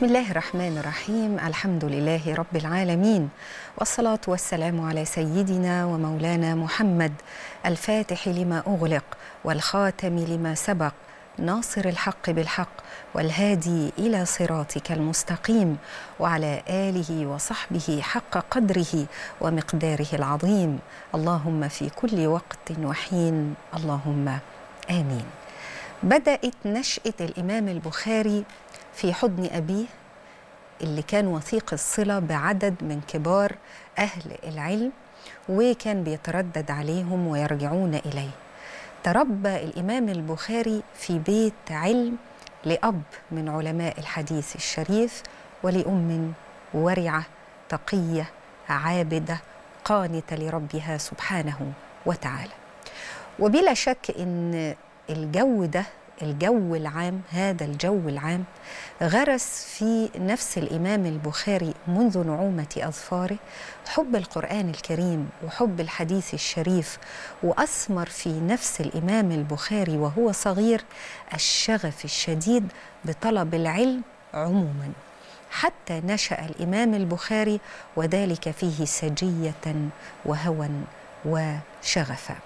بسم الله الرحمن الرحيم الحمد لله رب العالمين والصلاة والسلام على سيدنا ومولانا محمد الفاتح لما أغلق والخاتم لما سبق ناصر الحق بالحق والهادي إلى صراطك المستقيم وعلى آله وصحبه حق قدره ومقداره العظيم اللهم في كل وقت وحين اللهم آمين بدأت نشأة الإمام البخاري في حضن أبيه اللي كان وثيق الصلة بعدد من كبار أهل العلم وكان بيتردد عليهم ويرجعون إليه تربى الإمام البخاري في بيت علم لأب من علماء الحديث الشريف ولأم ورعة تقية عابدة قانتة لربها سبحانه وتعالى وبلا شك إن الجو ده الجو العام هذا الجو العام غرس في نفس الامام البخاري منذ نعومه اظفاره حب القران الكريم وحب الحديث الشريف واثمر في نفس الامام البخاري وهو صغير الشغف الشديد بطلب العلم عموما حتى نشا الامام البخاري وذلك فيه سجيه وهوى وشغفا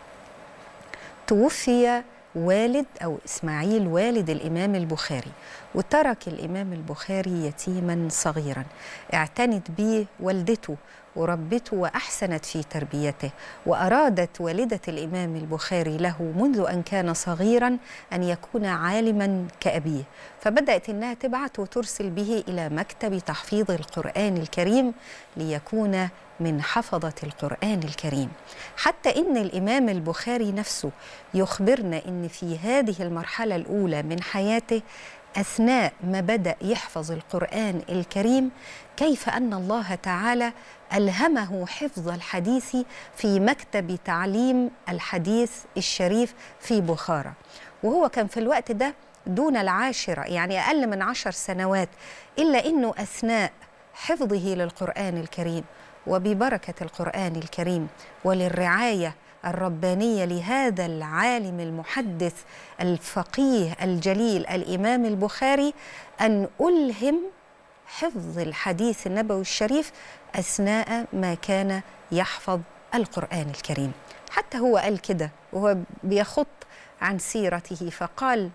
توفي والد أو إسماعيل والد الإمام البخاري وترك الإمام البخاري يتيما صغيرا اعتنت به والدته وربته وأحسنت في تربيته وأرادت والدة الإمام البخاري له منذ أن كان صغيرا أن يكون عالما كأبيه فبدأت أنها تبعت وترسل به إلى مكتب تحفيظ القرآن الكريم ليكون من حفظة القرآن الكريم حتى إن الإمام البخاري نفسه يخبرنا إن في هذه المرحلة الأولى من حياته أثناء ما بدأ يحفظ القرآن الكريم كيف أن الله تعالى ألهمه حفظ الحديث في مكتب تعليم الحديث الشريف في بخارى وهو كان في الوقت ده دون العاشرة يعني أقل من عشر سنوات إلا أنه أثناء حفظه للقرآن الكريم وببركة القرآن الكريم وللرعاية الربانية لهذا العالم المحدث الفقيه الجليل الإمام البخاري أن ألهم حفظ الحديث النبوي الشريف أثناء ما كان يحفظ القرآن الكريم حتى هو قال كده وهو بيخط عن سيرته فقال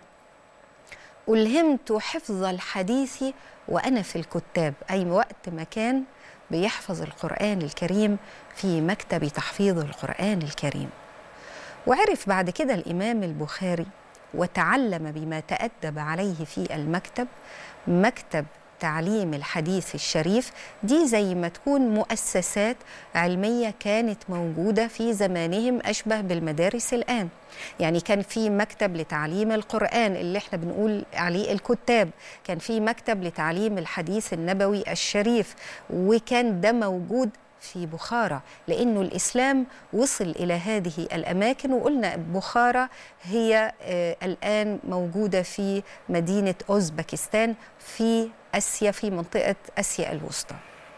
ألهمت حفظ الحديث وأنا في الكتاب أي وقت ما كان بيحفظ القرآن الكريم في مكتب تحفيظ القرآن الكريم وعرف بعد كده الإمام البخاري وتعلم بما تأدب عليه في المكتب مكتب تعليم الحديث الشريف دي زي ما تكون مؤسسات علمية كانت موجودة في زمانهم أشبه بالمدارس الآن يعني كان في مكتب لتعليم القرآن اللي احنا بنقول عليه الكتاب كان في مكتب لتعليم الحديث النبوي الشريف وكان ده موجود في بخارى لأنه الإسلام وصل إلى هذه الأماكن وقلنا بخارى هي آه الآن موجودة في مدينة أوزبكستان في آسيا في منطقة آسيا الوسطى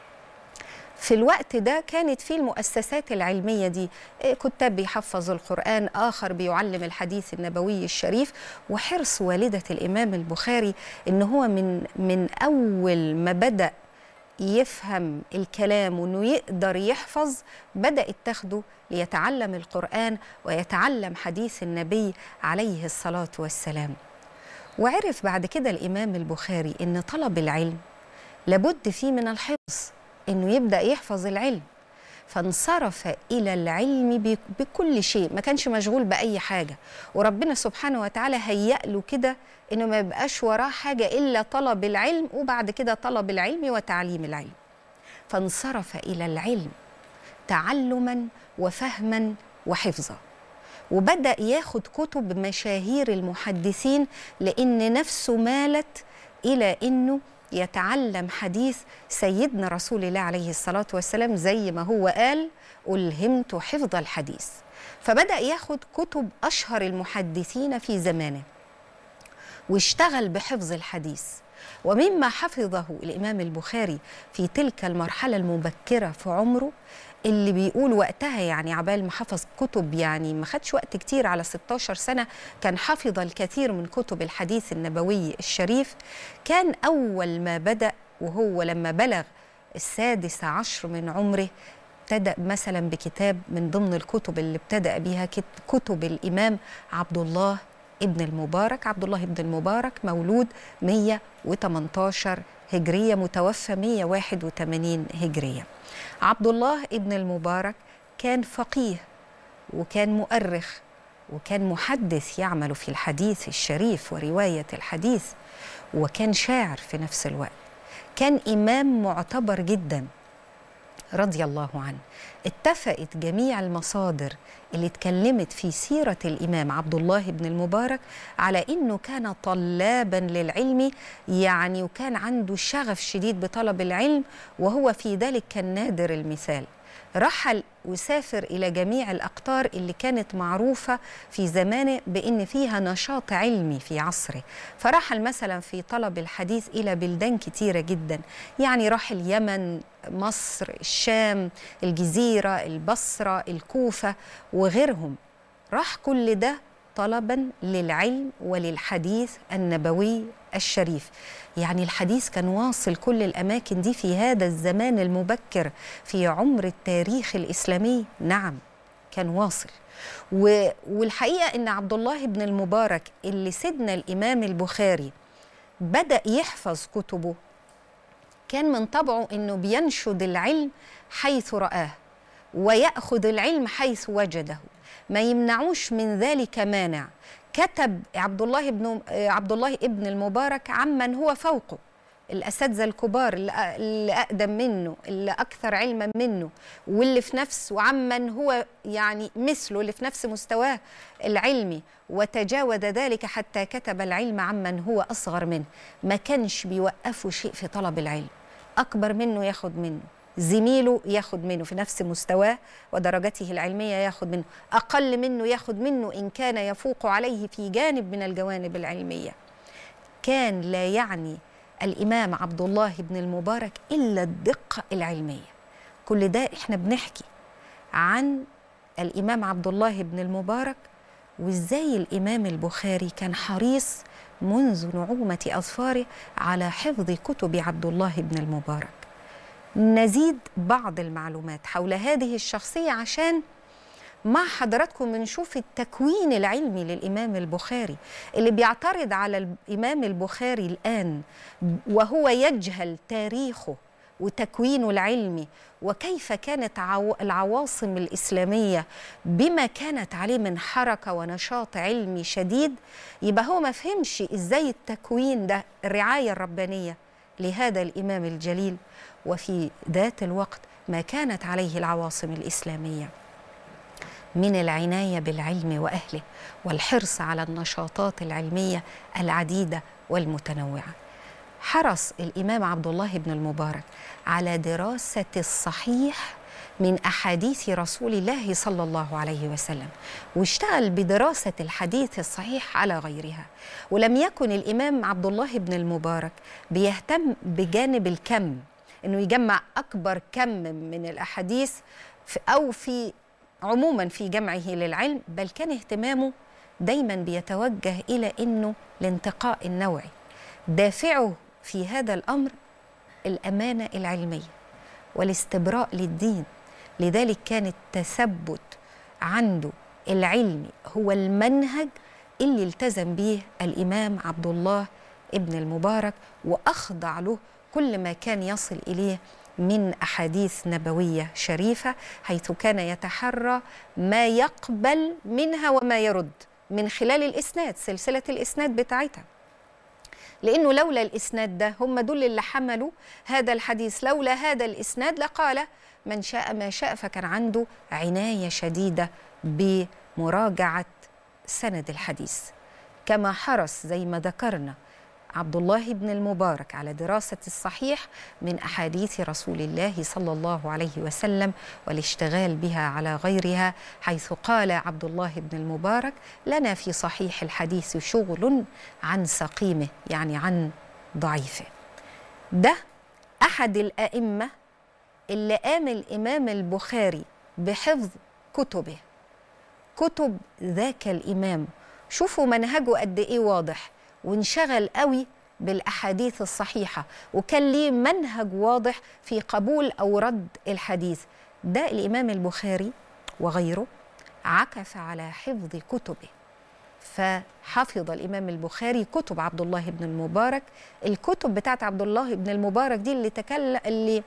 في الوقت ده كانت في المؤسسات العلمية دي كتاب بيحفظ القرآن آخر بيعلم الحديث النبوي الشريف وحرص والدة الإمام البخاري إن هو من, من أول ما بدأ يفهم الكلام وانه يقدر يحفظ بدات تاخده ليتعلم القران ويتعلم حديث النبي عليه الصلاه والسلام وعرف بعد كده الامام البخاري ان طلب العلم لابد فيه من الحفظ انه يبدا يحفظ العلم فانصرف الى العلم بكل شيء ما كانش مشغول باي حاجه وربنا سبحانه وتعالى هيأ له كده انه ما يبقاش وراه حاجه الا طلب العلم وبعد كده طلب العلم وتعليم العلم فانصرف الى العلم تعلما وفهما وحفظا وبدا ياخد كتب مشاهير المحدثين لان نفسه مالت الى انه يتعلم حديث سيدنا رسول الله عليه الصلاه والسلام زي ما هو قال الهمت حفظ الحديث فبدا ياخد كتب اشهر المحدثين في زمانه واشتغل بحفظ الحديث ومما حفظه الامام البخاري في تلك المرحله المبكره في عمره اللي بيقول وقتها يعني عبال ما حفظ كتب يعني ما خدش وقت كتير على 16 سنة كان حفظ الكثير من كتب الحديث النبوي الشريف كان أول ما بدأ وهو لما بلغ السادس عشر من عمره ابتدأ مثلا بكتاب من ضمن الكتب اللي ابتدأ بها كتب الإمام عبد الله ابن المبارك عبد الله ابن المبارك مولود 118 هجرية متوفى 181 هجرية عبد الله ابن المبارك كان فقيه وكان مؤرخ وكان محدث يعمل في الحديث الشريف ورواية الحديث وكان شاعر في نفس الوقت كان إمام معتبر جدا رضي الله عنه اتفقت جميع المصادر اللي اتكلمت في سيرة الإمام عبد الله بن المبارك على إنه كان طلابا للعلم يعني وكان عنده شغف شديد بطلب العلم وهو في ذلك كان نادر المثال رحل وسافر إلى جميع الأقطار اللي كانت معروفة في زمانه بأن فيها نشاط علمي في عصره فرحل مثلا في طلب الحديث إلى بلدان كتيرة جدا يعني راح اليمن مصر الشام الجزيرة البصرة الكوفة وغيرهم راح كل ده طلبا للعلم وللحديث النبوي الشريف يعني الحديث كان واصل كل الاماكن دي في هذا الزمان المبكر في عمر التاريخ الاسلامي نعم كان واصل و... والحقيقه ان عبد الله بن المبارك اللي سيدنا الامام البخاري بدا يحفظ كتبه كان من طبعه انه بينشد العلم حيث رآه ويأخذ العلم حيث وجده ما يمنعوش من ذلك مانع كتب عبد الله بن عبد الله ابن المبارك عمن هو فوقه الاساتذه الكبار اللي اقدم منه اللي اكثر علما منه واللي في نفس وعمن هو يعني مثله اللي في نفس مستواه العلمي وتجاوز ذلك حتى كتب العلم عمن هو اصغر منه ما كانش بيوقفه شيء في طلب العلم اكبر منه ياخد منه زميله ياخد منه في نفس مستواه ودرجته العلمية ياخد منه أقل منه ياخد منه إن كان يفوق عليه في جانب من الجوانب العلمية كان لا يعني الإمام عبد الله بن المبارك إلا الدقة العلمية كل ده إحنا بنحكي عن الإمام عبد الله بن المبارك وإزاي الإمام البخاري كان حريص منذ نعومة أظفاره على حفظ كتب عبد الله بن المبارك نزيد بعض المعلومات حول هذه الشخصية عشان مع حضراتكم بنشوف التكوين العلمي للإمام البخاري اللي بيعترض على الإمام البخاري الآن وهو يجهل تاريخه وتكوينه العلمي وكيف كانت العواصم الإسلامية بما كانت عليه من حركة ونشاط علمي شديد يبقى هو ما فهمش إزاي التكوين ده الرعاية الربانية لهذا الإمام الجليل وفي ذات الوقت ما كانت عليه العواصم الاسلاميه من العنايه بالعلم واهله والحرص على النشاطات العلميه العديده والمتنوعه حرص الامام عبد الله بن المبارك على دراسه الصحيح من احاديث رسول الله صلى الله عليه وسلم واشتغل بدراسه الحديث الصحيح على غيرها ولم يكن الامام عبد الله بن المبارك بيهتم بجانب الكم انه يجمع اكبر كم من الاحاديث في او في عموما في جمعه للعلم بل كان اهتمامه دايما بيتوجه الى انه الانتقاء النوعي دافعه في هذا الامر الامانه العلميه والاستبراء للدين لذلك كان التثبت عنده العلمي هو المنهج اللي التزم به الامام عبد الله ابن المبارك واخضع له كل ما كان يصل اليه من احاديث نبويه شريفه حيث كان يتحرى ما يقبل منها وما يرد من خلال الاسناد سلسله الاسناد بتاعتها لانه لولا الاسناد ده هم دول اللي حملوا هذا الحديث لولا هذا الاسناد لقال من شاء ما شاء فكان عنده عنايه شديده بمراجعه سند الحديث كما حرص زي ما ذكرنا عبد الله بن المبارك على دراسة الصحيح من أحاديث رسول الله صلى الله عليه وسلم والاشتغال بها على غيرها حيث قال عبد الله بن المبارك لنا في صحيح الحديث شغل عن سقيمه يعني عن ضعيفه ده أحد الأئمة اللي قام الإمام البخاري بحفظ كتبه كتب ذاك الإمام شوفوا منهجه قد إيه واضح وانشغل قوي بالأحاديث الصحيحة وكان ليه منهج واضح في قبول أو رد الحديث ده الإمام البخاري وغيره عكف على حفظ كتبه فحفظ الإمام البخاري كتب عبد الله بن المبارك الكتب بتاعت عبد الله بن المبارك دي اللي تكلم اللي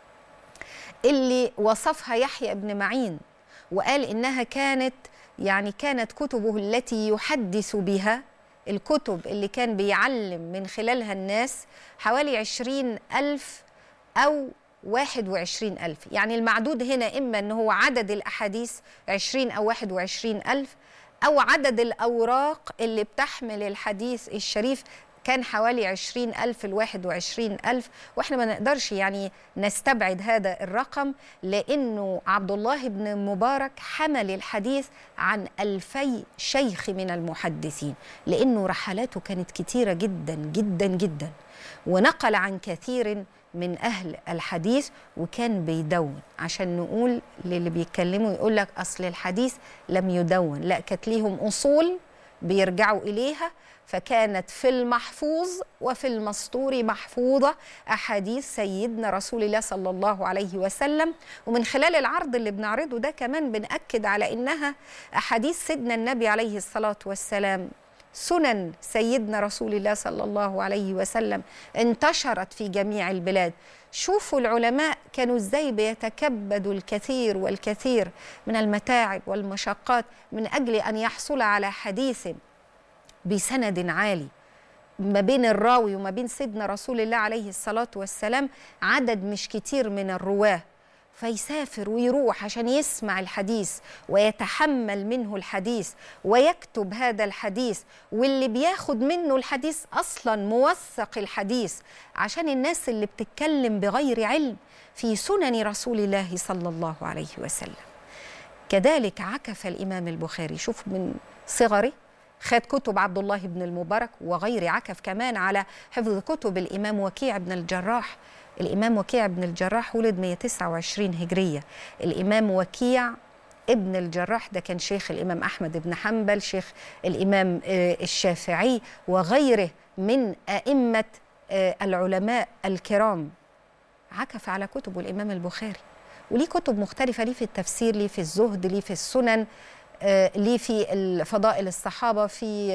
اللي وصفها يحيى بن معين وقال إنها كانت يعني كانت كتبه التي يحدث بها الكتب اللي كان بيعلم من خلالها الناس حوالي عشرين ألف أو واحد وعشرين ألف يعني المعدود هنا إما أنه هو عدد الأحاديث عشرين أو واحد وعشرين ألف أو عدد الأوراق اللي بتحمل الحديث الشريف كان حوالي عشرين ألف الواحد وعشرين ألف وإحنا ما نقدرش يعني نستبعد هذا الرقم لأنه عبد الله بن مبارك حمل الحديث عن ألفي شيخ من المحدثين لأنه رحلاته كانت كتيرة جدا جدا جدا ونقل عن كثير من أهل الحديث وكان بيدون عشان نقول للي بيتكلموا يقول لك أصل الحديث لم يدون لا كانت ليهم أصول بيرجعوا إليها فكانت في المحفوظ وفي المسطور محفوظة أحاديث سيدنا رسول الله صلى الله عليه وسلم ومن خلال العرض اللي بنعرضه ده كمان بنأكد على إنها أحاديث سيدنا النبي عليه الصلاة والسلام سنن سيدنا رسول الله صلى الله عليه وسلم انتشرت في جميع البلاد شوفوا العلماء كانوا ازاي بيتكبدوا الكثير والكثير من المتاعب والمشقات من اجل ان يحصل على حديث بسند عالي ما بين الراوي وما بين سيدنا رسول الله عليه الصلاه والسلام عدد مش كتير من الرواه فيسافر ويروح عشان يسمع الحديث ويتحمل منه الحديث ويكتب هذا الحديث واللي بياخد منه الحديث اصلا موثق الحديث عشان الناس اللي بتتكلم بغير علم في سنن رسول الله صلى الله عليه وسلم كذلك عكف الامام البخاري شوف من صغره خد كتب عبد الله بن المبارك وغير عكف كمان على حفظ كتب الامام وكيع بن الجراح الإمام وكيع بن الجراح ولد 129 هجرية الإمام وكيع ابن الجراح ده كان شيخ الإمام أحمد بن حنبل شيخ الإمام الشافعي وغيره من أئمة العلماء الكرام عكف على كتب الإمام البخاري وليه كتب مختلفة ليه في التفسير ليه في الزهد ليه في السنن ليه في فضائل الصحابة في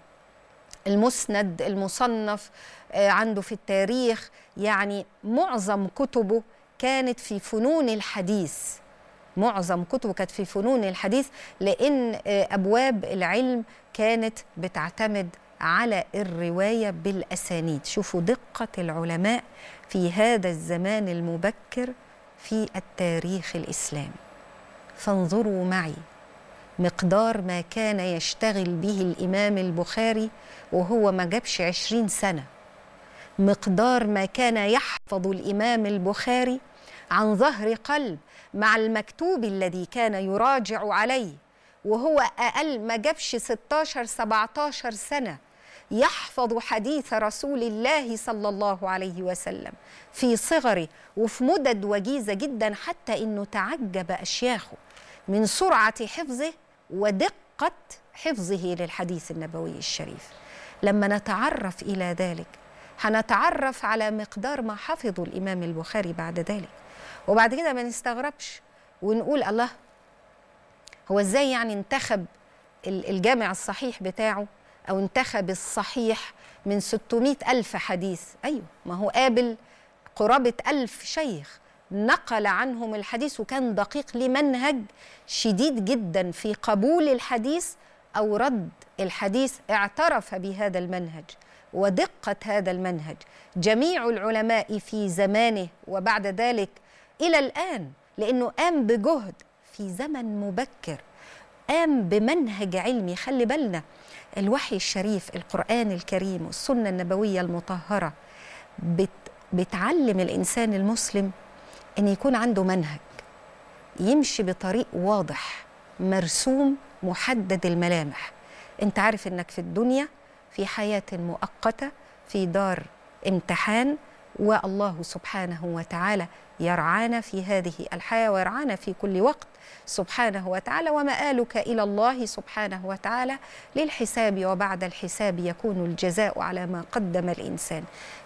المسند المصنف عنده في التاريخ يعني معظم كتبه كانت في فنون الحديث معظم كتبه كانت في فنون الحديث لان ابواب العلم كانت بتعتمد على الروايه بالاسانيد شوفوا دقه العلماء في هذا الزمان المبكر في التاريخ الاسلامي فانظروا معي مقدار ما كان يشتغل به الإمام البخاري وهو ما جابش عشرين سنة مقدار ما كان يحفظ الإمام البخاري عن ظهر قلب مع المكتوب الذي كان يراجع عليه وهو أقل ما جابش 16 17 سنة يحفظ حديث رسول الله صلى الله عليه وسلم في صغره وفي مدد وجيزة جدا حتى إنه تعجب أشياخه من سرعة حفظه ودقة حفظه للحديث النبوي الشريف لما نتعرف إلى ذلك هنتعرف على مقدار ما حفظه الإمام البخاري بعد ذلك وبعد كده ما نستغربش ونقول الله هو ازاي يعني انتخب الجامع الصحيح بتاعه أو انتخب الصحيح من 600 ألف حديث أيوه ما هو قابل قرابة ألف شيخ نقل عنهم الحديث وكان دقيق لمنهج شديد جدا في قبول الحديث او رد الحديث اعترف بهذا المنهج ودقه هذا المنهج جميع العلماء في زمانه وبعد ذلك الى الان لانه قام بجهد في زمن مبكر قام بمنهج علمي خلي بالنا الوحي الشريف القران الكريم والسنه النبويه المطهره بت بتعلم الانسان المسلم ان يكون عنده منهج يمشي بطريق واضح مرسوم محدد الملامح انت عارف انك في الدنيا في حياه مؤقته في دار امتحان والله سبحانه وتعالى يرعانا في هذه الحياه ويرعانا في كل وقت سبحانه وتعالى ومآلك إلى الله سبحانه وتعالى للحساب وبعد الحساب يكون الجزاء على ما قدم الإنسان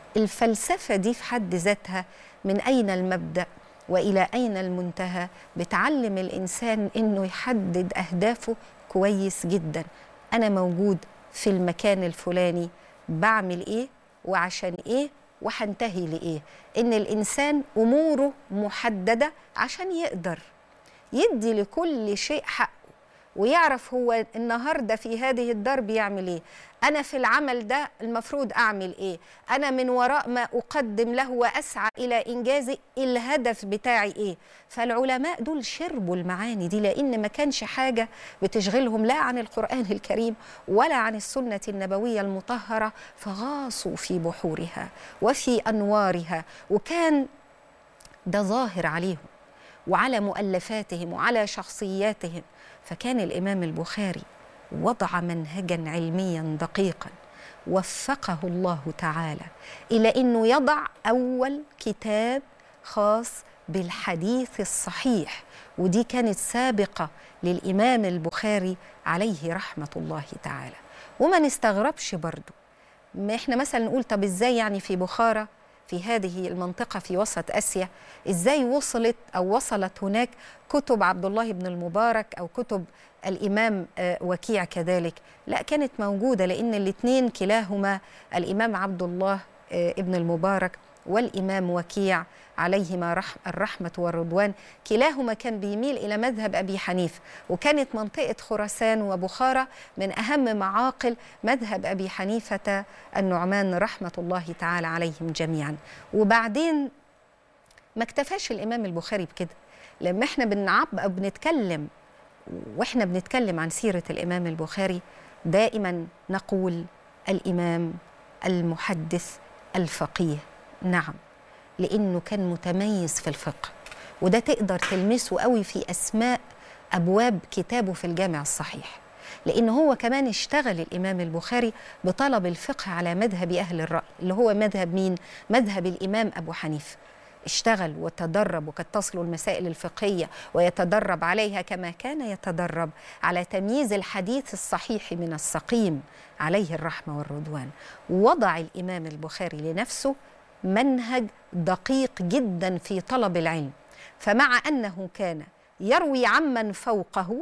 الفلسفة دي في حد ذاتها من أين المبدأ والى اين المنتهى بتعلم الانسان انه يحدد اهدافه كويس جدا انا موجود في المكان الفلاني بعمل ايه وعشان ايه وهنتهي لايه ان الانسان اموره محدده عشان يقدر يدي لكل شيء حقه ويعرف هو النهارده في هذه الدار بيعمل ايه انا في العمل ده المفروض اعمل ايه انا من وراء ما اقدم له واسعى الى انجاز الهدف بتاعي ايه فالعلماء دول شربوا المعاني دي لان ما كانش حاجه بتشغلهم لا عن القران الكريم ولا عن السنه النبويه المطهره فغاصوا في بحورها وفي انوارها وكان ده ظاهر عليهم وعلى مؤلفاتهم وعلى شخصياتهم فكان الامام البخاري وضع منهجا علميا دقيقا وفقه الله تعالى الى انه يضع اول كتاب خاص بالحديث الصحيح ودي كانت سابقه للامام البخاري عليه رحمه الله تعالى وما نستغربش برضه ما احنا مثلا نقول طب ازاي يعني في بخارى في هذه المنطقة في وسط آسيا إزاي وصلت أو وصلت هناك كتب عبد الله بن المبارك أو كتب الإمام وكيع كذلك لا كانت موجودة لأن الاثنين كلاهما الإمام عبد الله ابن المبارك والإمام وكيع عليهما رح الرحمة والرضوان كلاهما كان بيميل إلى مذهب أبي حنيفة وكانت منطقة خراسان وبخارى من أهم معاقل مذهب أبي حنيفة النعمان رحمة الله تعالى عليهم جميعا وبعدين ما اكتفاش الإمام البخاري بكده لما احنا بنعب أو بنتكلم واحنا بنتكلم عن سيرة الإمام البخاري دائما نقول الإمام المحدث الفقيه نعم لانه كان متميز في الفقه وده تقدر تلمسه قوي في اسماء ابواب كتابه في الجامع الصحيح لان هو كمان اشتغل الامام البخاري بطلب الفقه على مذهب اهل الراي اللي هو مذهب مين مذهب الامام ابو حنيفه اشتغل وتدرب وقد تصل المسائل الفقهيه ويتدرب عليها كما كان يتدرب على تمييز الحديث الصحيح من السقيم عليه الرحمه والرضوان وضع الامام البخاري لنفسه منهج دقيق جدا في طلب العلم فمع انه كان يروي عمن فوقه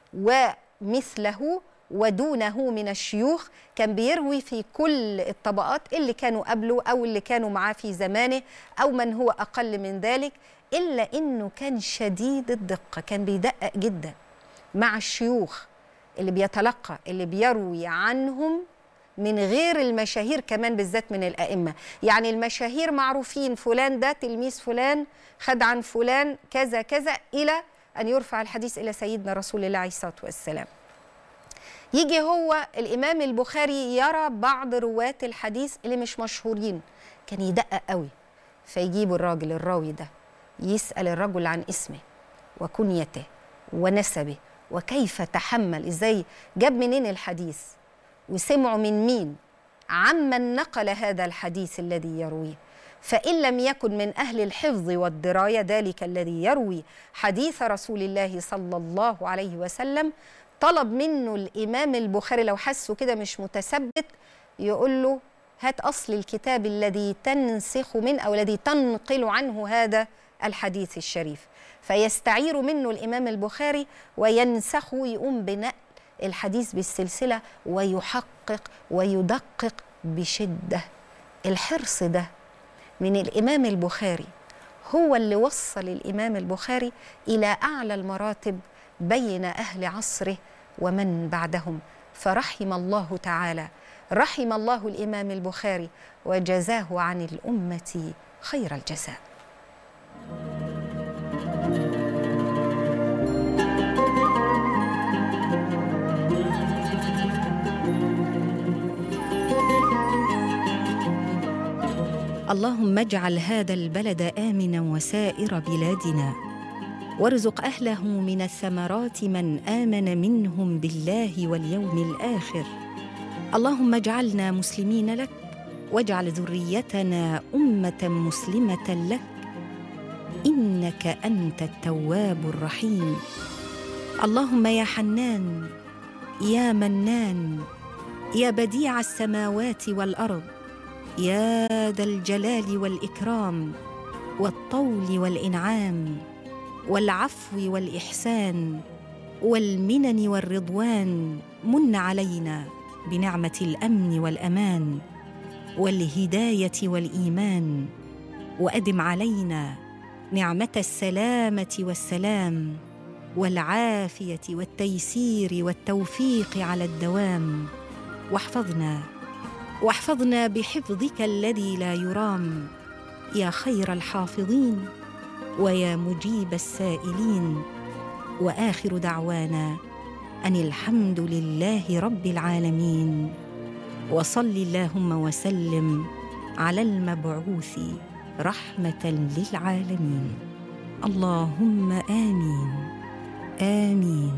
ومثله ودونه من الشيوخ كان بيروي في كل الطبقات اللي كانوا قبله او اللي كانوا معاه في زمانه او من هو اقل من ذلك الا انه كان شديد الدقه كان بيدقق جدا مع الشيوخ اللي بيتلقى اللي بيروي عنهم من غير المشاهير كمان بالذات من الأئمة يعني المشاهير معروفين فلان ده تلميذ فلان خد عن فلان كذا كذا إلى أن يرفع الحديث إلى سيدنا رسول الله عليه الصلاة والسلام يجي هو الإمام البخاري يرى بعض رواة الحديث اللي مش مشهورين كان يدقق قوي فيجيب الراجل الراوي ده يسأل الرجل عن اسمه وكنيته ونسبه وكيف تحمل ازاي جاب منين الحديث وسمعوا من مين عمن نقل هذا الحديث الذي يرويه فإن لم يكن من أهل الحفظ والدراية ذلك الذي يروي حديث رسول الله صلى الله عليه وسلم طلب منه الإمام البخاري لو حسه كده مش متثبت يقول له هات أصل الكتاب الذي تنسخ من أو الذي تنقل عنه هذا الحديث الشريف فيستعير منه الإمام البخاري وينسخه يقوم بنقل الحديث بالسلسله ويحقق ويدقق بشده الحرص ده من الامام البخاري هو اللي وصل الامام البخاري الى اعلى المراتب بين اهل عصره ومن بعدهم فرحم الله تعالى رحم الله الامام البخاري وجزاه عن الامه خير الجزاء اللهم اجعل هذا البلد امنا وسائر بلادنا وارزق اهله من الثمرات من امن منهم بالله واليوم الاخر اللهم اجعلنا مسلمين لك واجعل ذريتنا امه مسلمه لك انك انت التواب الرحيم اللهم يا حنان يا منان يا بديع السماوات والارض يا ذا الجلال والاكرام والطول والانعام والعفو والاحسان والمنن والرضوان من علينا بنعمه الامن والامان والهدايه والايمان وادم علينا نعمه السلامه والسلام والعافيه والتيسير والتوفيق على الدوام واحفظنا واحفظنا بحفظك الذي لا يرام يا خير الحافظين ويا مجيب السائلين واخر دعوانا ان الحمد لله رب العالمين وصل اللهم وسلم على المبعوث رحمه للعالمين اللهم امين امين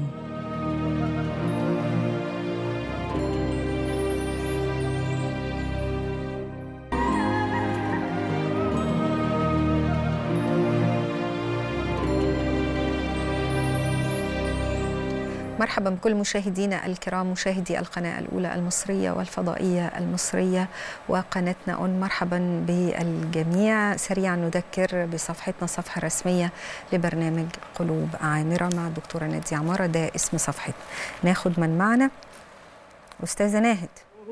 مرحبا بكل مشاهدينا الكرام مشاهدي القناة الأولى المصرية والفضائية المصرية وقناتنا أون مرحبا بالجميع سريعا نذكر بصفحتنا الصفحة الرسمية لبرنامج قلوب عامرة مع الدكتورة نادية عمارة ده اسم صفحتنا ناخد من معنا أستاذة ناهد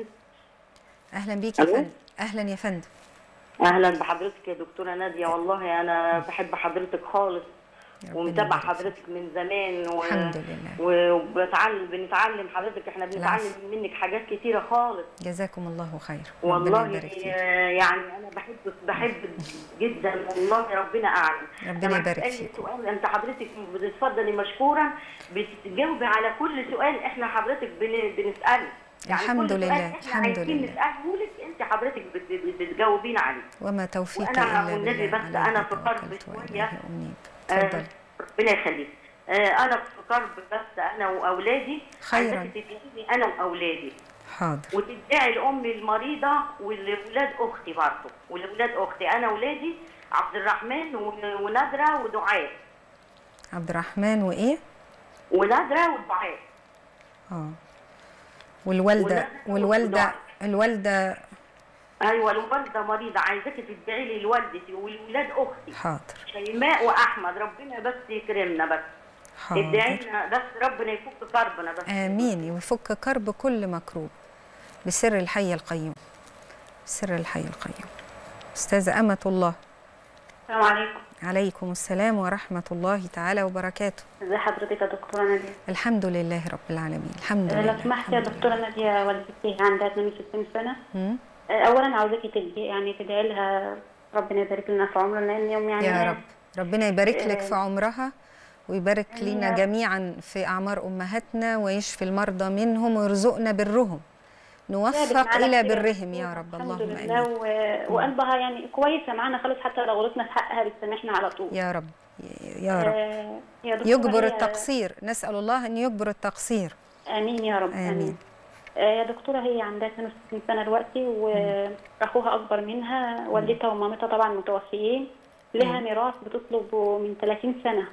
أهلا بيك يا فندم أهلا يا فندم اهلا بحضرتك يا دكتوره ناديه والله انا بحب حضرتك خالص ومتابعه حضرتك من زمان و... الحمد لله وبتعلم بنتعلم حضرتك احنا بنتعلم منك حاجات كتيره خالص جزاكم الله خير والله يعني انا بحب بحب جدا والله ربنا اعلم ربنا يبارك فيك سؤال انت حضرتك بتتفضلي مشكورا بتجاوبي على كل سؤال احنا حضرتك بن... بنساله يعني الحمد لله الحمد لله نساله لك انت حضرتك بتجاوبين عليه وما توفيقي الا بالله والنبي بس انا في قرب شويه اتفضل ربنا يخليك آه انا في قرب بس انا واولادي خيرا تدعيني انا واولادي حاضر وتدعي لامي المريضه ولولاد اختي برضه ولولاد اختي انا ولادي عبد الرحمن ونادره ودعاء عبد الرحمن وايه ونادره ودعاء اه والوالده والوالده الوالده ايوه الوالده مريضه عايزاكي تدعي لي لوالدتي ولولاد اختي حاضر شيماء واحمد ربنا بس يكرمنا بس حاضر ادعي لنا بس ربنا يفك كربنا بس امين ويفك كرب كل مكروب بسر الحي القيوم سر الحي القيوم استاذه امه الله السلام عليكم عليكم السلام ورحمه الله تعالى وبركاته ازي حضرتك يا دكتوره ناديه الحمد لله رب العالمين الحمد لله لو سمحت يا دكتوره ناديه والدتي عندها 62 سنه مم. اولا عاوزاكي تدعي يعني تدعي لها ربنا يبارك لنا في عمرنا لان يوم يعني يا رب ربنا يبارك لك في عمرها ويبارك لنا جميعا في اعمار امهاتنا ويشفي المرضى منهم ويرزقنا برهم نوفق الى برهم يا رب اللهم اللهم امين و... وقلبها يعني كويسه معانا خالص حتى لو غلطنا في حقها بتسامحنا على طول يا رب يا رب آه يا دكتورة يجبر هي- التقصير نسال الله ان يجبر التقصير امين يا رب آمين. امين آه يا دكتوره هي عندها 62 سنه دلوقتي واخوها اكبر منها والدتها ومامتها طبعا متوفيين لها ميراث بتطلبه من 30 سنه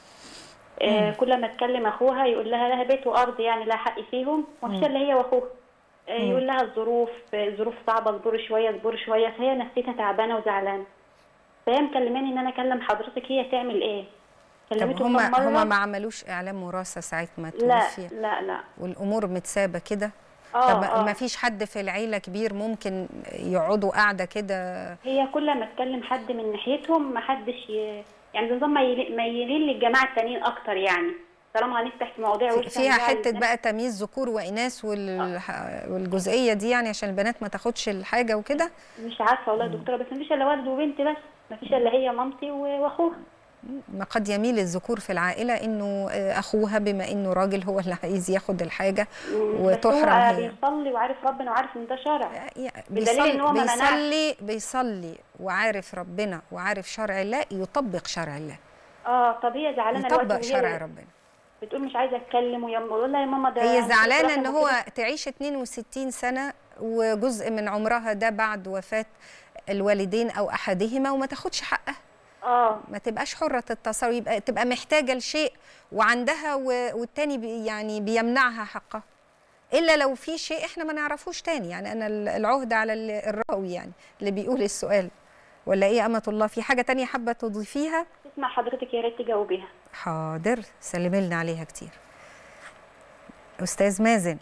آه كل ما تكلم اخوها يقول لها لها بيت وارض يعني لها حق فيهم ومفيش الا هي واخوها آه يقول لها الظروف آه، الظروف صعبه اصبري شويه اصبري شويه فهي نفسيتها تعبانه وزعلانه فهي مكلماني ان انا اكلم حضرتك هي تعمل ايه طب كلمته هم كم مرة. هم ما عملوش اعلام وراثه ساعه ما لا توفي لا لا والامور متسابه كده اه طب آه. ما فيش حد في العيله كبير ممكن يقعدوا قاعده كده هي كل ما تكلم حد من ناحيتهم ما حدش ي... يعني نظام ما يلي- ما يلين للجماعه التانيين اكتر يعني طالما هنفتح في مواضيع وسع فيها بقى حته للناس- بقى تمييز ذكور واناث وال... والجزئيه دي يعني عشان البنات ما تاخدش الحاجه وكده مش عارفه والله يا دكتوره بس مفيش الا ولد وبنت بس مفيش الا هي مامتي و- واخوها ما قد يميل الذكور في العائله انه آه، اخوها بما انه راجل هو اللي عايز ياخد الحاجه بس وتحرم هو هي بيصلي وعارف ربنا وعارف ان ده شرع يا- بدليل إن بيصلي هو ما منعش. بيصلي بيصلي وعارف ربنا وعارف شرع الله يطبق شرع الله اه طب هي زعلانه يطبق دلوقتي شرع وهي ربنا بتقول مش عايزه اتكلم ويا والله يا ماما ده هي أنا زعلانه كنت ان رايحة هو وكده. تعيش 62 سنه وجزء من عمرها ده بعد وفاه الوالدين او احدهما وما تاخدش حقها اه ما تبقاش حرة التصرف يبقى تبقى محتاجة لشيء وعندها و- والتاني بي يعني بيمنعها حقها إلا لو في شيء إحنا ما نعرفوش تاني يعني أنا ال- العهدة على ال- الراوي يعني اللي بيقول السؤال ولا إيه أمة الله في حاجة تانية حابة تضيفيها تسمع حضرتك يا ريت تجاوبيها حاضر سلمي لنا عليها كتير أستاذ مازن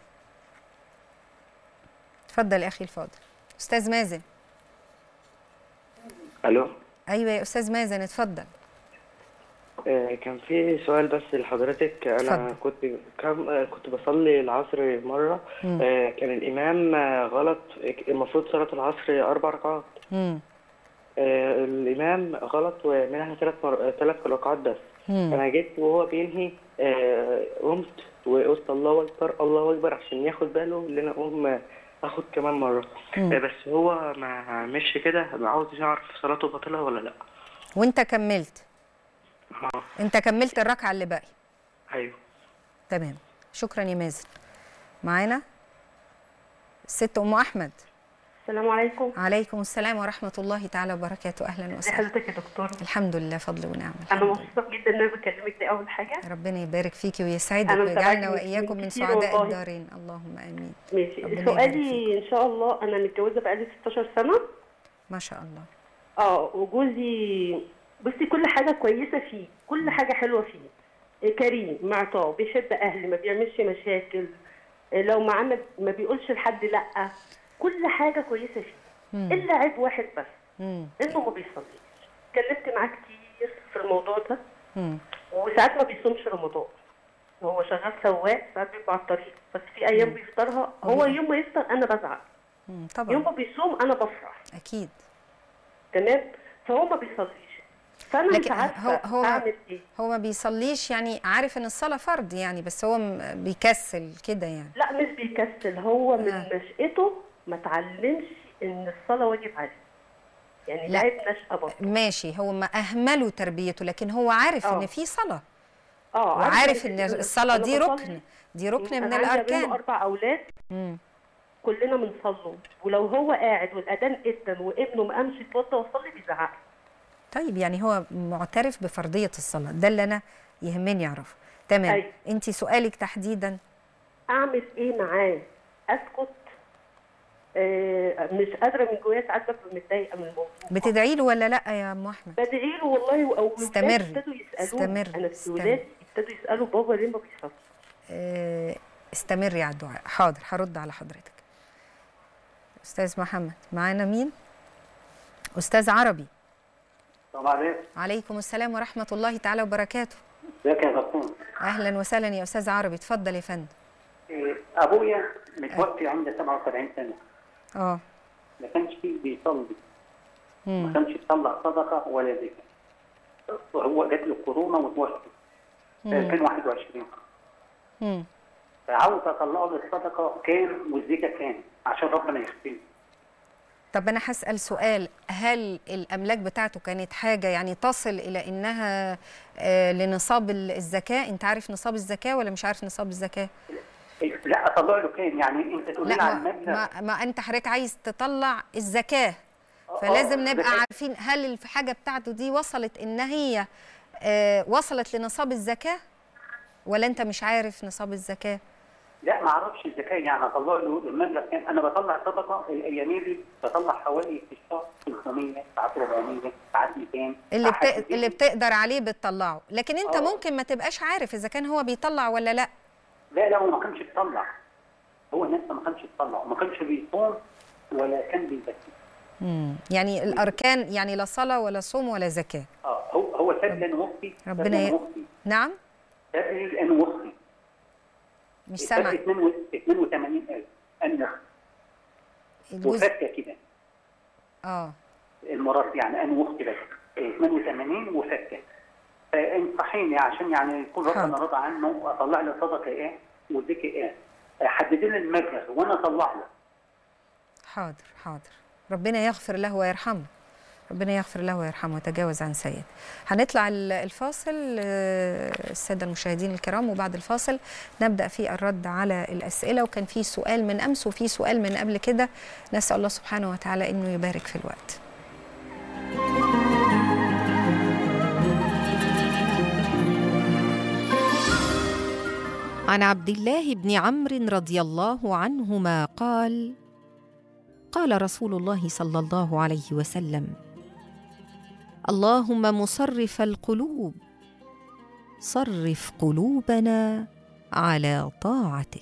اتفضل يا أخي الفاضل أستاذ مازن الو أيوة يا أستاذ مازن اتفضل آه، كان في سؤال بس لحضرتك انا اتفضل. كنت كم آه، كنت بصلي العصر مره مم. آه، كان الامام آه، غلط المفروض صلاه العصر اربع ركعات مم. آه، الامام غلط ومنها ثلاث مر... ثلاث ركعات بس مم. انا جيت وهو بينهي آه، قمت وقلت الله اكبر الله اكبر عشان ياخد باله ان انا اقوم آه، اخد كمان مره مم. آه، بس هو ما مش كده عاوز يعرف صلاته باطله ولا لا وانت كملت اه انت كملت الركعه اللي باقي ايوه تمام شكرا يا مازن معانا الست ام احمد السلام عليكم عليكم السلام ورحمه الله تعالى وبركاته اهلا ازي وسهلا حضرتك يا دكتور الحمد لله فضل ونعمه انا الحمد لله. مبسوطه جدا ان انا بكلمك دي اول حاجه ربنا يبارك فيكي ويسعدك أنا ويجعلنا متابعاكي واياكم من من كتير سعداء والله. الدارين اللهم امين ماشي ربنا يبارك سؤالي ان شاء الله انا متجوزه بقالي 16 سنه ما شاء الله اه وجوزي بصي كل حاجه كويسه فيه كل حاجه حلوه فيه إيه، كريم معطاء بيحب اهلي ما بيعملش مشاكل إيه، لو معانا ما بيقولش لحد لا كل حاجه كويسه فيه مم. الا عيب واحد بس مم. انه ما بيصليش اتكلمت معاه كتير في الموضوع ده مم. وساعات ما بيصومش رمضان هو شغال سواق ساعات بيبقى على الطريق بس في ايام بيفطرها هو يوم ما يفطر انا بزعل مم. يوم طبعا ما بيصوم انا بفرح اكيد تمام فهو ما بيصليش فانا مش لكن عارفه هو- هو- اعمل ايه هو ما بيصليش يعني عارف ان الصلاه فرض يعني بس هو م- بيكسل كده يعني لا مش بيكسل هو من آه. نشأته ما اتعلمش ان الصلاه واجب عليه يعني لا. لعب نشأة برضه ماشي هو ما اهملوا تربيته لكن هو عارف آه. ان في صلاه اه وعارف يعني ان الصلاه أنا دي بصلي. ركن دي ركن من أنا عندي منه الاركان اربع اولاد مم. كلنا بنصلوا ولو هو قاعد والاذان اذن وابنه ما قامش يتوضى ويصلي بيزعق طيب يعني هو معترف بفرضيه الصلاه ده اللي انا يهمني اعرفه تمام أيوة. انت سؤالك تحديدا اعمل ايه معاه اسكت آه مش قادره من جوايا ساعات ببقى متضايقه من الموضوع بتدعي له ولا لا يا ام احمد بدعي له والله او استمري. ابتدوا يسالوه استمري. انا في استمري. ولادي ابتدوا يسالوا بابا ليه ما بيصليش آه، استمري على الدعاء حاضر هرد على حضرتك استاذ محمد معانا مين استاذ عربي السلام عليكم عليكم السلام ورحمه الله تعالى وبركاته ازيك يا دكتور اهلا وسهلا يا استاذ عربي اتفضل يا فندم إيه، ابويا متوفي عنده 77 سنه اه ما كانش بيصلي ما مم. كانش يطلع صدقه ولا زكاه وهو جات له كورونا وتوفى في 2021 مم. فعاوز اطلع له الصدقه كام والزكاه كام عشان ربنا يخفيه طب انا هسال سؤال هل الاملاك بتاعته كانت حاجه يعني تصل الى انها آه، لنصاب ال- الزكاه انت عارف نصاب الزكاه ولا مش عارف نصاب الزكاه إيه، لا اطلع له كام يعني انت تقول لي لا على ما, المبلغ ما, ما انت حضرتك عايز تطلع الزكاه فلازم آه، نبقى زكاة. عارفين هل الحاجه بتاعته دي وصلت ان هي آه، وصلت لنصاب الزكاه ولا انت مش عارف نصاب الزكاه لا ما اعرفش الزكاه يعني اطلع له المبلغ كام انا بطلع صدقه الايام دي بطلع حوالي في الشهر 500 ساعات 400 ساعات 200 اللي ساعات بت... اللي بتقدر عليه بتطلعه لكن انت آه. ممكن ما تبقاش عارف اذا كان هو بيطلع ولا لا لا لا هو ما كانش بيطلع هو نفسه ما كانش بيطلع ما كانش بيصوم ولا كان بيزكي مم. يعني الاركان يعني لا صلاه ولا صوم ولا زكاه اه هو هو ساب لانه مفتي ساب ربنا لانه ي- مفتي نعم ساب لانه مفتي مش ساب سامع 82000 انا الجزء وفكه كده اه المراد يعني انا مفتي بس إيه، 82 وفكه فانصحيني عشان يعني يكون ربنا حاضر. رضى عنه اطلع له صدقه ايه وذكي ايه حددي لي المبلغ وانا اطلع له حاضر حاضر ربنا يغفر له ويرحمه ربنا يغفر له ويرحمه ويتجاوز عن سيد هنطلع ال- الفاصل آه، الساده المشاهدين الكرام وبعد الفاصل نبدا في الرد على الاسئله وكان في سؤال من امس وفي سؤال من قبل كده نسال الله سبحانه وتعالى انه يبارك في الوقت عن عبد الله بن عمرو رضي الله عنهما قال قال رسول الله صلى الله عليه وسلم اللهم مصرف القلوب صرف قلوبنا على طاعتك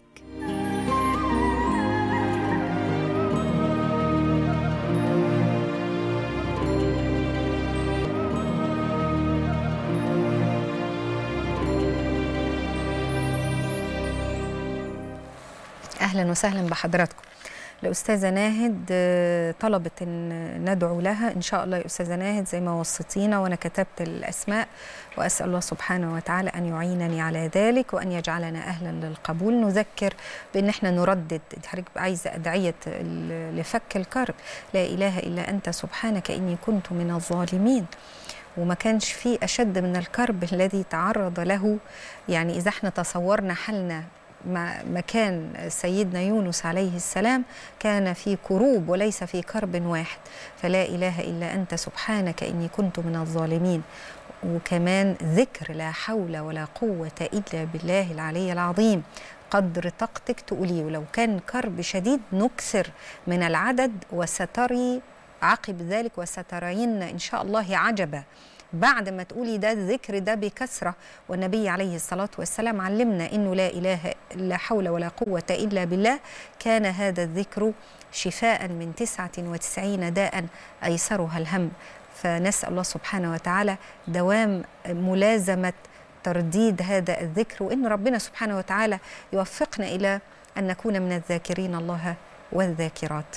اهلا وسهلا بحضراتكم الأستاذة ناهد آه، طلبت أن ندعو لها إن شاء الله يا أستاذة ناهد زي ما وصيتينا وأنا كتبت الأسماء وأسأل الله سبحانه وتعالى أن يعينني على ذلك وأن يجعلنا أهلا للقبول نذكر بأن احنا نردد حضرتك عايزة أدعية ال- لفك الكرب لا إله إلا أنت سبحانك إني كنت من الظالمين وما كانش فيه أشد من الكرب الذي تعرض له يعني إذا احنا تصورنا حالنا مع مكان سيدنا يونس عليه السلام كان في كروب وليس في كرب واحد فلا إله إلا أنت سبحانك إني كنت من الظالمين وكمان ذكر لا حول ولا قوة إلا بالله العلي العظيم قدر طاقتك تقولي ولو كان كرب شديد نكثر من العدد وستري عقب ذلك وسترين إن شاء الله عجبا بعد ما تقولي ده الذكر ده بكثرة والنبي عليه الصلاة والسلام علمنا إنه لا إله لا حول ولا قوة إلا بالله كان هذا الذكر شفاء من تسعة وتسعين داء أيسرها الهم فنسأل الله سبحانه وتعالى دوام ملازمة ترديد هذا الذكر وإن ربنا سبحانه وتعالى يوفقنا إلى أن نكون من الذاكرين الله والذاكرات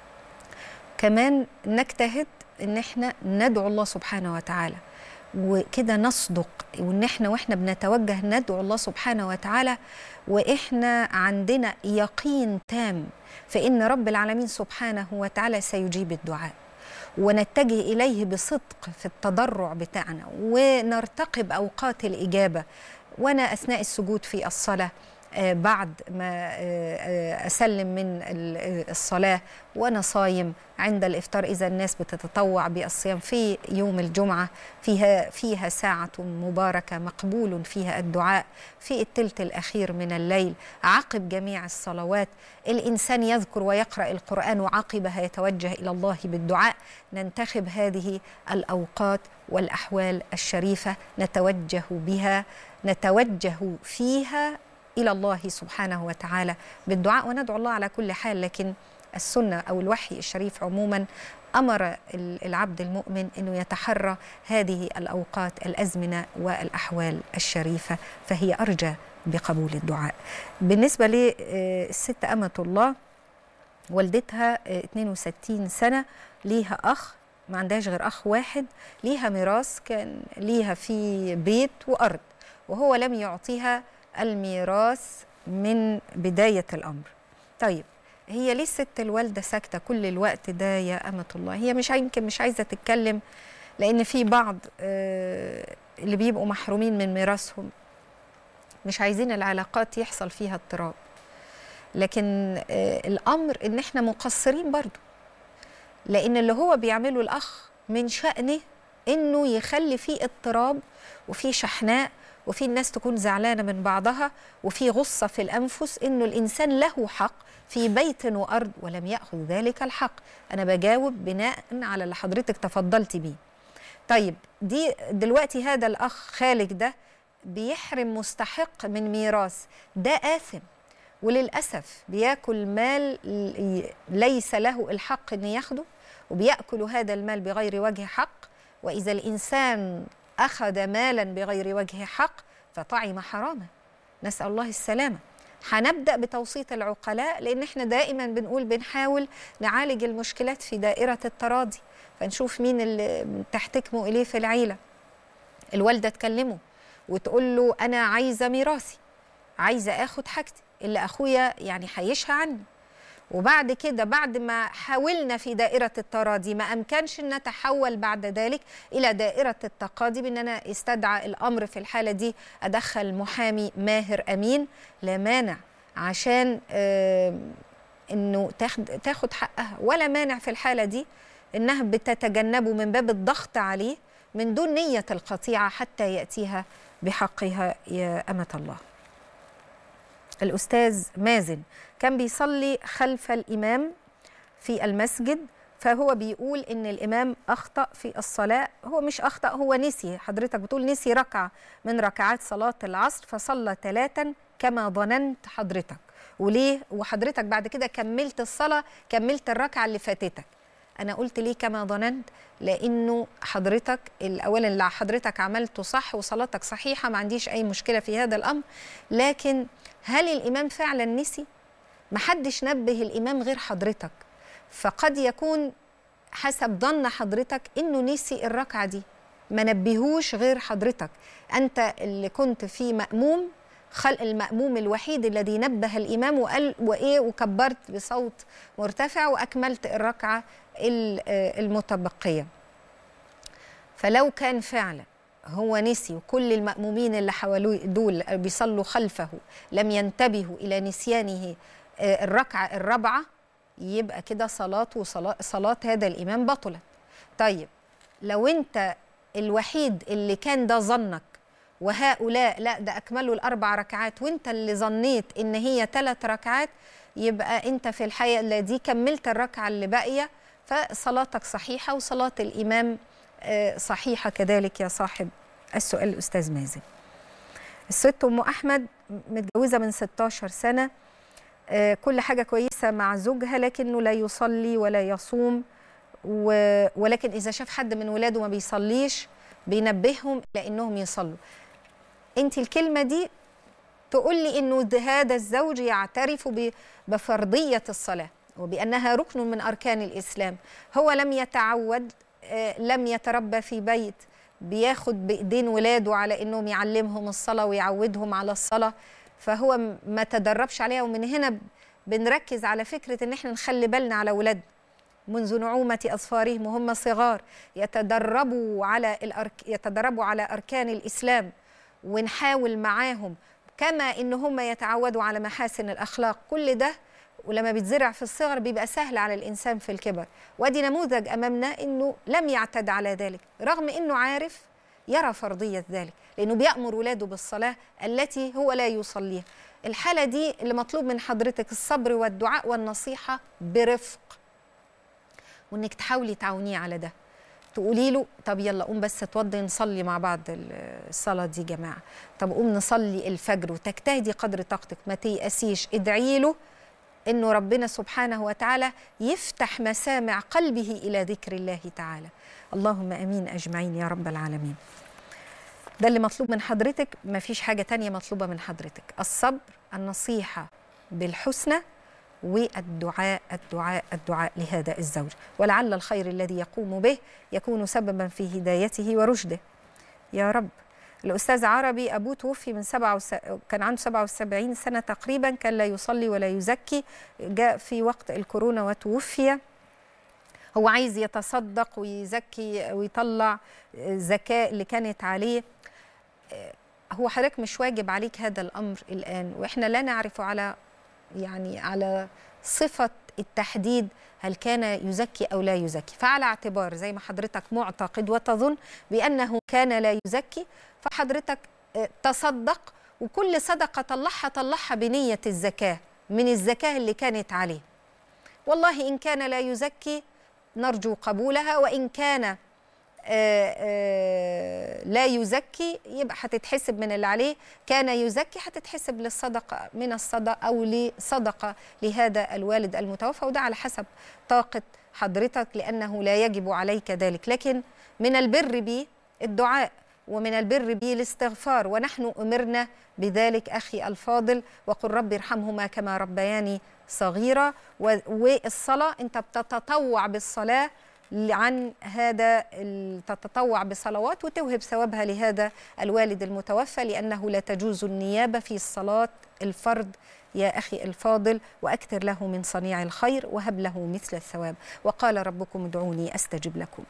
كمان نجتهد ان احنا ندعو الله سبحانه وتعالى وكده نصدق وان احنا واحنا بنتوجه ندعو الله سبحانه وتعالى واحنا عندنا يقين تام في ان رب العالمين سبحانه وتعالى سيجيب الدعاء ونتجه اليه بصدق في التضرع بتاعنا ونرتقب اوقات الاجابه وانا اثناء السجود في الصلاه آه، بعد ما آه، آه، اسلم من ال- الصلاه وانا صايم عند الافطار اذا الناس بتتطوع بالصيام في يوم الجمعه فيها فيها ساعه مباركه مقبول فيها الدعاء في الثلث الاخير من الليل عقب جميع الصلوات الانسان يذكر ويقرا القران وعقبها يتوجه الى الله بالدعاء ننتخب هذه الاوقات والاحوال الشريفه نتوجه بها نتوجه فيها الى الله سبحانه وتعالى بالدعاء وندعو الله على كل حال لكن السنه او الوحي الشريف عموما امر ال- العبد المؤمن انه يتحرى هذه الاوقات الازمنه والاحوال الشريفه فهي ارجى بقبول الدعاء. بالنسبه للست امه الله والدتها آه، 62 سنه ليها اخ ما عندهاش غير اخ واحد ليها ميراث كان ليها في بيت وارض وهو لم يعطيها الميراث من بدايه الامر. طيب هي ليه الست الوالده ساكته كل الوقت ده يا امه الله؟ هي مش يمكن مش عايزه تتكلم لان في بعض آه، اللي بيبقوا محرومين من ميراثهم مش عايزين العلاقات يحصل فيها اضطراب لكن آه، الامر ان احنا مقصرين برضو لان اللي هو بيعمله الاخ من شأنه انه يخلي فيه اضطراب وفي شحناء وفي الناس تكون زعلانه من بعضها وفي غصه في الانفس انه الانسان له حق في بيت وارض ولم ياخذ ذلك الحق انا بجاوب بناء على اللي حضرتك تفضلتي بيه طيب دي دلوقتي هذا الاخ خالد ده بيحرم مستحق من ميراث ده آثم وللأسف بياكل مال ل- ليس له الحق أن ياخده وبيأكل هذا المال بغير وجه حق وإذا الإنسان أخذ مالا بغير وجه حق فطعم حراما نسأل الله السلامة هنبدأ بتوسيط العقلاء لأن احنا دائما بنقول بنحاول نعالج المشكلات في دائرة التراضي فنشوف مين اللي تحتكموا إليه في العيلة الوالدة تكلمه وتقول له أنا عايزة ميراثي عايزة آخد حاجتي اللي أخويا يعني هيشهى عني وبعد كده بعد ما حاولنا في دائرة التراضي ما أمكنش أن نتحول بعد ذلك إلى دائرة التقاضي بأن أنا استدعى الأمر في الحالة دي أدخل محامي ماهر أمين لا مانع عشان آه انه تاخد تاخد حقها ولا مانع في الحاله دي انها بتتجنبه من باب الضغط عليه من دون نيه القطيعه حتى ياتيها بحقها يا امه الله. الاستاذ مازن كان بيصلي خلف الامام في المسجد فهو بيقول ان الامام اخطا في الصلاه هو مش اخطا هو نسي حضرتك بتقول نسي ركعه من ركعات صلاه العصر فصلى ثلاثا كما ظننت حضرتك وليه وحضرتك بعد كده كملت الصلاة كملت الركعة اللي فاتتك أنا قلت ليه كما ظننت لأنه حضرتك الأولا اللي حضرتك عملته صح وصلاتك صحيحة ما عنديش أي مشكلة في هذا الأمر لكن هل الإمام فعلا نسي؟ محدش نبه الإمام غير حضرتك فقد يكون حسب ظن حضرتك إنه نسي الركعة دي ما نبهوش غير حضرتك أنت اللي كنت في مأموم خلق المأموم الوحيد الذي نبه الإمام وقال وإيه وكبرت بصوت مرتفع وأكملت الركعة المتبقية فلو كان فعلا هو نسي وكل المأمومين اللي حواليه دول بيصلوا خلفه لم ينتبهوا إلى نسيانه الركعة الرابعة يبقى كده صلاة وصلاة صلاة هذا الإمام بطلت طيب لو أنت الوحيد اللي كان ده ظنك وهؤلاء لا ده اكملوا الاربع ركعات وانت اللي ظنيت ان هي ثلاث ركعات يبقى انت في الحقيقه دي كملت الركعه اللي باقيه فصلاتك صحيحه وصلاه الامام صحيحه كذلك يا صاحب السؤال الاستاذ مازن الست ام احمد متجوزه من 16 سنه كل حاجه كويسه مع زوجها لكنه لا يصلي ولا يصوم ولكن اذا شاف حد من ولاده ما بيصليش بينبههم لانهم يصلوا انت الكلمه دي تقول لي انه هذا الزوج يعترف بفرضيه الصلاه وبانها ركن من اركان الاسلام هو لم يتعود لم يتربى في بيت بياخد بايدين ولاده على انهم يعلمهم الصلاه ويعودهم على الصلاه فهو ما تدربش عليها ومن هنا بنركز على فكره ان احنا نخلي بالنا على ولادنا منذ نعومة أظفارهم وهم صغار يتدربوا على الأرك... يتدربوا على أركان الإسلام ونحاول معاهم كما إن هم يتعودوا على محاسن الأخلاق كل ده ولما بيتزرع في الصغر بيبقى سهل على الإنسان في الكبر وادي نموذج أمامنا إنه لم يعتد على ذلك رغم إنه عارف يرى فرضية ذلك لأنه بيأمر ولاده بالصلاة التي هو لا يصليها الحالة دي اللي مطلوب من حضرتك الصبر والدعاء والنصيحة برفق وانك تحاولي تعاونيه على ده تقولي له طب يلا قوم بس اتوضي نصلي مع بعض الصلاه دي جماعه طب قوم نصلي الفجر وتجتهدي قدر طاقتك ما تيأسيش ادعي له انه ربنا سبحانه وتعالى يفتح مسامع قلبه الى ذكر الله تعالى اللهم امين اجمعين يا رب العالمين ده اللي مطلوب من حضرتك ما فيش حاجه تانية مطلوبه من حضرتك الصبر النصيحه بالحسنى والدعاء الدعاء الدعاء لهذا الزوج ولعل الخير الذي يقوم به يكون سببا في هدايته ورشده يا رب الأستاذ عربي أبوه توفي من سبعة وس... كان عنده 77 سنة تقريبا كان لا يصلي ولا يزكي جاء في وقت الكورونا وتوفي هو عايز يتصدق ويزكي ويطلع الزكاة اللي كانت عليه هو حضرتك مش واجب عليك هذا الأمر الآن وإحنا لا نعرف على يعني على صفة التحديد هل كان يزكي أو لا يزكي فعلى اعتبار زي ما حضرتك معتقد وتظن بأنه كان لا يزكي فحضرتك تصدق وكل صدقة طلعها طلعها بنية الزكاة من الزكاة اللي كانت عليه والله إن كان لا يزكي نرجو قبولها وإن كان آآ آآ لا يزكي يبقى هتتحسب من اللي عليه كان يزكي هتتحسب للصدقه من الصدقه او لصدقه لهذا الوالد المتوفى وده على حسب طاقه حضرتك لانه لا يجب عليك ذلك لكن من البر به الدعاء ومن البر به الاستغفار ونحن امرنا بذلك اخي الفاضل وقل رب ارحمهما كما ربياني صغيره والصلاه انت بتتطوع بالصلاه عن هذا تتطوع بصلوات وتوهب ثوابها لهذا الوالد المتوفى لأنه لا تجوز النيابة في الصلاة الفرض يا أخي الفاضل وأكثر له من صنيع الخير وهب له مثل الثواب وقال ربكم ادعوني أستجب لكم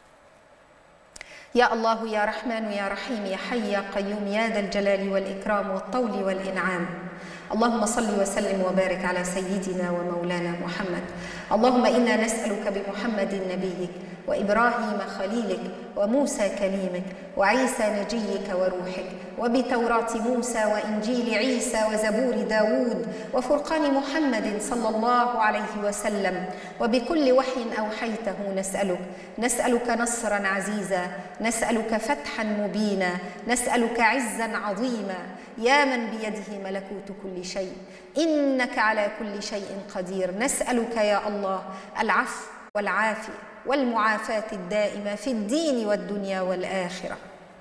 يا الله يا رحمن يا رحيم يا حي يا قيوم يا ذا الجلال والإكرام والطول والإنعام اللهم صل وسلم وبارك على سيدنا ومولانا محمد اللهم انا نسالك بمحمد نبيك وابراهيم خليلك وموسى كليمك وعيسى نجيك وروحك وبتوراه موسى وانجيل عيسى وزبور داوود وفرقان محمد صلى الله عليه وسلم وبكل وحي اوحيته نسالك نسالك نصرا عزيزا نسالك فتحا مبينا نسالك عزا عظيما يا من بيده ملكوت كل شيء انك على كل شيء قدير نسالك يا الله العفو والعافيه والمعافاه الدائمه في الدين والدنيا والاخره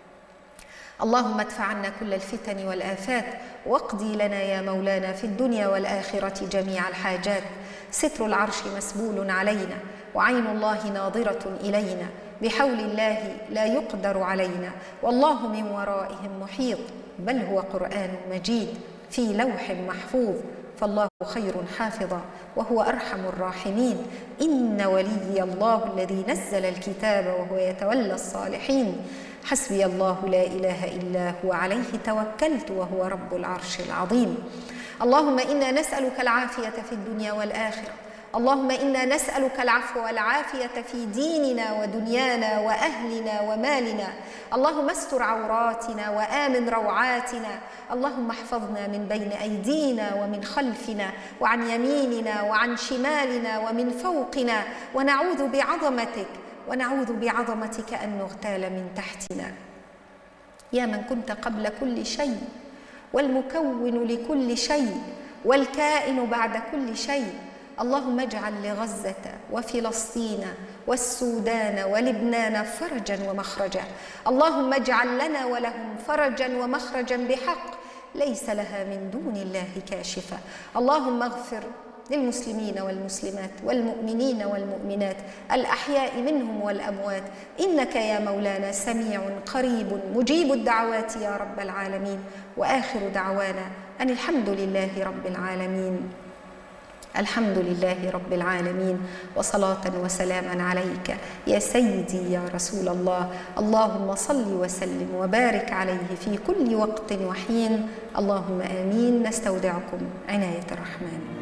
اللهم ادفع عنا كل الفتن والافات واقضي لنا يا مولانا في الدنيا والاخره جميع الحاجات ستر العرش مسبول علينا وعين الله ناظره الينا بحول الله لا يقدر علينا والله من ورائهم محيط بل هو قران مجيد في لوح محفوظ فالله خير حافظا وهو ارحم الراحمين ان ولي الله الذي نزل الكتاب وهو يتولى الصالحين حسبي الله لا اله الا هو عليه توكلت وهو رب العرش العظيم اللهم انا نسالك العافيه في الدنيا والاخره اللهم انا نسالك العفو والعافيه في ديننا ودنيانا واهلنا ومالنا اللهم استر عوراتنا وامن روعاتنا اللهم احفظنا من بين ايدينا ومن خلفنا وعن يميننا وعن شمالنا ومن فوقنا ونعوذ بعظمتك ونعوذ بعظمتك ان نغتال من تحتنا يا من كنت قبل كل شيء والمكون لكل شيء والكائن بعد كل شيء اللهم اجعل لغزه وفلسطين والسودان ولبنان فرجا ومخرجا اللهم اجعل لنا ولهم فرجا ومخرجا بحق ليس لها من دون الله كاشفه اللهم اغفر للمسلمين والمسلمات والمؤمنين والمؤمنات الاحياء منهم والاموات انك يا مولانا سميع قريب مجيب الدعوات يا رب العالمين واخر دعوانا ان الحمد لله رب العالمين الحمد لله رب العالمين وصلاة وسلاما عليك يا سيدي يا رسول الله اللهم صل وسلم وبارك عليه في كل وقت وحين اللهم آمين نستودعكم عناية الرحمن